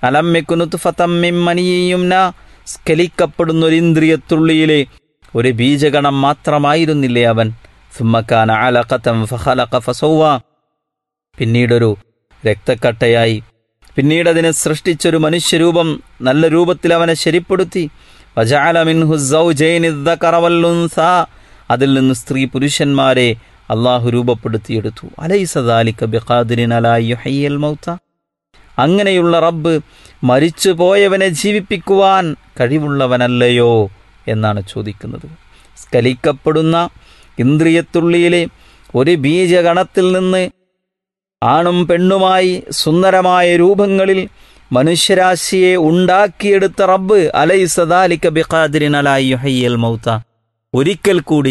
അലമ്മിക്കുനുത്ത് ഫതമ്മിമ്മനിയുംന സ്കലിക്കപ്പെടുന്ന ഒരു ഇന്ദ്രിയത്തുള്ളിയിലെ ഒരു ബീജഗണം മാത്രമായിരുന്നില്ലേ അവൻ സുമ്മക്കാന അലഖത്തം ഫഖലഖ ഫസൗവ പിന്നീടൊരു രക്തക്കട്ടയായി പിന്നീട് അതിനെ സൃഷ്ടിച്ചൊരു മനുഷ്യരൂപം നല്ല രൂപത്തിൽ അവനെ ശരിപ്പെടുത്തി വജഅല മിൻഹു സൗജൈനി الذكر والأنثى അതിൽ നിന്ന് സ്ത്രീ പുരുഷന്മാരെ അള്ളാഹു രൂപപ്പെടുത്തിയെടുത്തു അലൈസ ദാലിക ബിഖാദിരിൻ അലാ യുഹയ്യൽ മൗത അങ്ങനെയുള്ള റബ്ബ് മരിച്ചു പോയവനെ ജീവിപ്പിക്കുവാൻ കഴിവുള്ളവനല്ലയോ എന്നാണ് ചോദിക്കുന്നത് സ്കലിക്കപ്പെടുന്ന ഇന്ദ്രിയത്തുള്ളിയിലെ ഒരു ബീജഗണത്തിൽ നിന്ന് ആണും പെണ്ണുമായി സുന്ദരമായ രൂപങ്ങളിൽ മനുഷ്യരാശിയെ ഉണ്ടാക്കിയെടുത്ത റബ്ബ് അലൈസദാലിക ബിഖാദിരിൻ അലാ യുഹയ്യൽ മൗത ഒരിക്കൽ കൂടി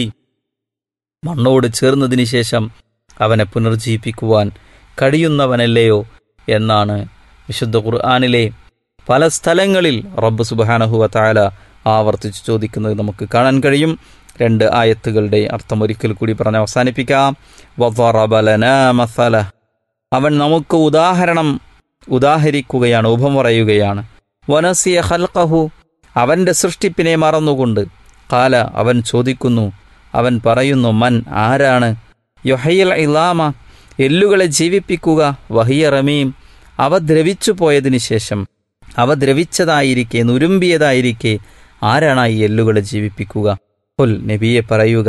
മണ്ണോട് ചേർന്നതിന് ശേഷം അവനെ പുനർജീവിപ്പിക്കുവാൻ കഴിയുന്നവനല്ലയോ എന്നാണ് വിശുദ്ധ ഖുർആാനിലെ പല സ്ഥലങ്ങളിൽ റബ്ബ് സുബാനഹുവ താല ആവർത്തിച്ച് ചോദിക്കുന്നത് നമുക്ക് കാണാൻ കഴിയും രണ്ട് ആയത്തുകളുടെ അർത്ഥം ഒരിക്കൽ കൂടി പറഞ്ഞ് അവസാനിപ്പിക്കാം വദ്ദറബ ലനാ മസല അവൻ നമുക്ക് ഉദാഹരണം ഉദാഹരിക്കുകയാണ് ഉപം പറയുകയാണ് വനസിയ ഹൽക്കഹു അവൻ്റെ സൃഷ്ടിപ്പിനെ മറന്നുകൊണ്ട് കാല അവൻ ചോദിക്കുന്നു അവൻ പറയുന്നു മൻ ആരാണ് യൊഹയൽ ഇലാമ എല്ലുകളെ ജീവിപ്പിക്കുക വഹിയ റമീം അവ ദ്രവിച്ചു പോയതിനു ശേഷം അവ ദ്രവിച്ചതായിരിക്കെ നുരുമ്പിയതായിരിക്കെ ആരാണ് ഈ എല്ലുകളെ ജീവിപ്പിക്കുക ഹുൽ നബിയെ പറയുക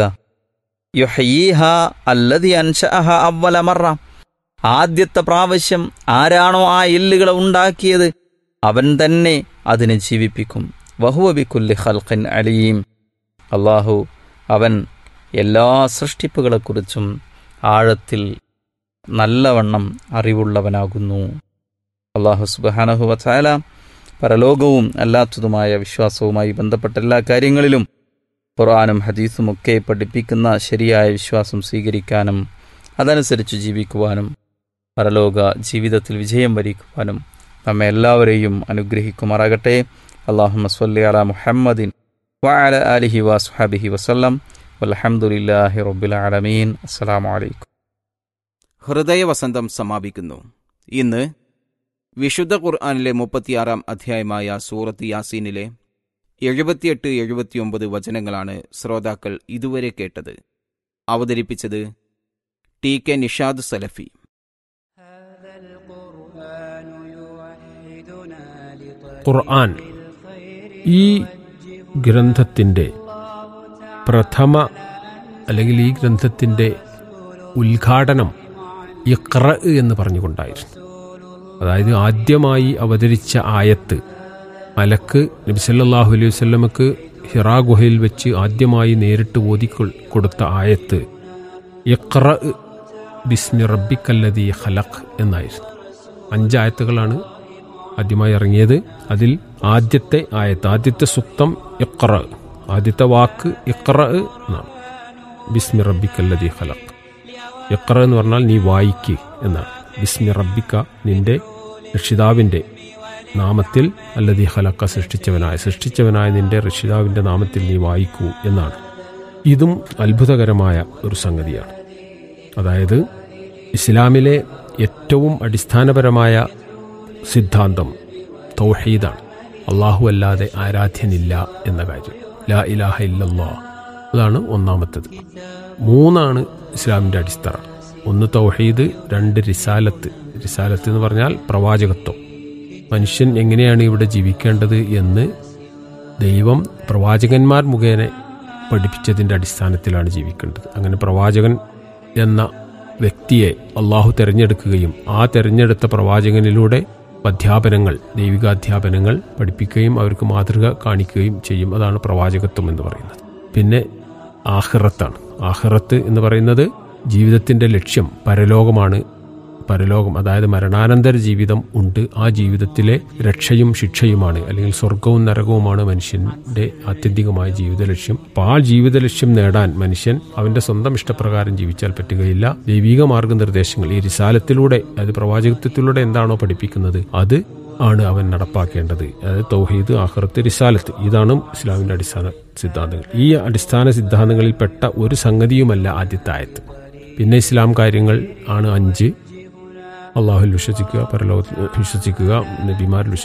യുഹയീഹ അല്ലതി അൻഷഅഹ അവ്വല മറ ആദ്യത്തെ പ്രാവശ്യം ആരാണോ ആ എല്ലുകളെ ഉണ്ടാക്കിയത് അവൻ തന്നെ അതിനെ ജീവിപ്പിക്കും വഹുവബിക്കുല്ലി ഖൽഖിൻ അലീം അള്ളാഹു അവൻ എല്ലാ സൃഷ്ടിപ്പുകളെക്കുറിച്ചും ആഴത്തിൽ നല്ലവണ്ണം അറിവുള്ളവനാകുന്നു അള്ളാഹു സുബാനഹു വച്ചാല പരലോകവും അല്ലാത്തതുമായ വിശ്വാസവുമായി ബന്ധപ്പെട്ട എല്ലാ കാര്യങ്ങളിലും ഖുർആാനും ഹദീസും ഒക്കെ പഠിപ്പിക്കുന്ന ശരിയായ വിശ്വാസം സ്വീകരിക്കാനും അതനുസരിച്ച് ജീവിക്കുവാനും പരലോക ജീവിതത്തിൽ വിജയം വരിക്കുവാനും നമ്മെ എല്ലാവരെയും അനുഗ്രഹിക്കുമാറാകട്ടെ അള്ളാഹു മസ്വല്ലി അല മുഹമ്മദിൻ വഅല ആലിഹി വസ്ഹാബിഹി വസല്ലം വൽഹംദുലില്ലാഹി റബ്ബിൽ ആലമീൻ അസ്സലാമു അലൈക്കും ഹൃദയവസന്തം സമാപിക്കുന്നു ഇന്ന് വിശുദ്ധ ഖുർആാനിലെ മുപ്പത്തിയാറാം അധ്യായമായ സൂറത്ത് യാസീനിലെ എഴുപത്തിയെട്ട് എഴുപത്തിയൊമ്പത് വചനങ്ങളാണ് ശ്രോതാക്കൾ ഇതുവരെ കേട്ടത് അവതരിപ്പിച്ചത് ടി കെ നിഷാദ് സലഫി ഖുർആൻ ഈ ഗ്രന്ഥത്തിൻ്റെ പ്രഥമ അല്ലെങ്കിൽ ഈ ഗ്രന്ഥത്തിൻ്റെ ഉദ്ഘാടനം ഇഖ്ര എന്ന് പറഞ്ഞുകൊണ്ടായിരുന്നു അതായത് ആദ്യമായി അവതരിച്ച ആയത്ത് മലക്ക് നബി സല്ലല്ലാഹു അലൈഹി വസല്ലമക്ക് ഹിറാ ഗുഹയിൽ വെച്ച് ആദ്യമായി നേരിട്ട് ഓതി കൊ- കൊടുത്ത ആയത്ത് ഇഖ്ര ബിസ്മി റബ്ബിക്കല്ലതി ഖലഖ് എന്നായിരുന്നു അഞ്ചായത്തുകളാണ് ആദ്യമായി ഇറങ്ങിയത് അതിൽ ആദ്യത്തെ ആയത്ത് ആദ്യത്തെ സുക്തം ഇഖ്ര ആദ്യത്തെ വാക്ക് ഇഖ്ര എന്നാണ് ബിസ്മി റബ്ബിക്കല്ലതി ഖലഖ് ഇഖ്ര എന്ന് പറഞ്ഞാൽ നീ വായിക്ക് എന്നാണ് ബിസ്മി റബ്ബിക്ക നിന്റെ രക്ഷിതാവിൻ്റെ നാമത്തിൽ അല്ലതി ഖലക്ക സൃഷ്ടിച്ചവനായ സൃഷ്ടിച്ചവനായ നിന്റെ രക്ഷിതാവിൻ്റെ നാമത്തിൽ നീ വായിക്കൂ എന്നാണ് ഇതും അത്ഭുതകരമായ ഒരു സംഗതിയാണ് അതായത് ഇസ്ലാമിലെ ഏറ്റവും അടിസ്ഥാനപരമായ സിദ്ധാന്തം തൗഹീദാണ് അള്ളാഹു അല്ലാതെ ആരാധ്യനില്ല എന്ന കാര്യം ലാ ഇലാഹ ഇല്ലല്ലാ അതാണ് ഒന്നാമത്തത് മൂന്നാണ് ഇസ്ലാമിൻ്റെ അടിസ്ഥാനം ഒന്ന് തൗഹീദ് രണ്ട് റിസാലത്ത് റിസാലത്ത് എന്ന് പറഞ്ഞാൽ പ്രവാചകത്വം മനുഷ്യൻ എങ്ങനെയാണ് ഇവിടെ ജീവിക്കേണ്ടത് എന്ന് ദൈവം പ്രവാചകന്മാർ മുഖേന പഠിപ്പിച്ചതിൻ്റെ അടിസ്ഥാനത്തിലാണ് ജീവിക്കേണ്ടത് അങ്ങനെ പ്രവാചകൻ എന്ന വ്യക്തിയെ അള്ളാഹു തിരഞ്ഞെടുക്കുകയും ആ തിരഞ്ഞെടുത്ത പ്രവാചകനിലൂടെ അധ്യാപനങ്ങൾ ദൈവികാധ്യാപനങ്ങൾ പഠിപ്പിക്കുകയും അവർക്ക് മാതൃക കാണിക്കുകയും ചെയ്യും അതാണ് പ്രവാചകത്വം എന്ന് പറയുന്നത് പിന്നെ ആഹ്റത്താണ് ആഹ്റത്ത് എന്ന് പറയുന്നത് ജീവിതത്തിൻ്റെ ലക്ഷ്യം പരലോകമാണ് പരലോകം അതായത് മരണാനന്തര ജീവിതം ഉണ്ട് ആ ജീവിതത്തിലെ രക്ഷയും ശിക്ഷയുമാണ് അല്ലെങ്കിൽ സ്വർഗവും നരകവുമാണ് മനുഷ്യന്റെ ആത്യന്തികമായ ജീവിത ലക്ഷ്യം അപ്പോൾ ആ ജീവിത ലക്ഷ്യം നേടാൻ മനുഷ്യൻ അവന്റെ സ്വന്തം ഇഷ്ടപ്രകാരം ജീവിച്ചാൽ പറ്റുകയില്ല ദൈവിക മാർഗനിർദ്ദേശങ്ങൾ ഈ റിസാലത്തിലൂടെ അതായത് പ്രവാചകത്വത്തിലൂടെ എന്താണോ പഠിപ്പിക്കുന്നത് അത് ആണ് അവൻ നടപ്പാക്കേണ്ടത് അതായത് തൗഹീദ് ആഹ്റത്ത് റിസാലത്ത് ഇതാണ് ഇസ്ലാമിന്റെ അടിസ്ഥാന സിദ്ധാന്തങ്ങൾ ഈ അടിസ്ഥാന സിദ്ധാന്തങ്ങളിൽ പെട്ട ഒരു സംഗതിയുമല്ല ആദ്യത്തെ ആയത്ത് പിന്നെ ഇസ്ലാം കാര്യങ്ങൾ ആണ് അഞ്ച് അള്ളാഹുൽ വിശ്വസിക്കുക പരലോകത്തിൽ വിശ്വസിക്കുക നബിമാരിൽ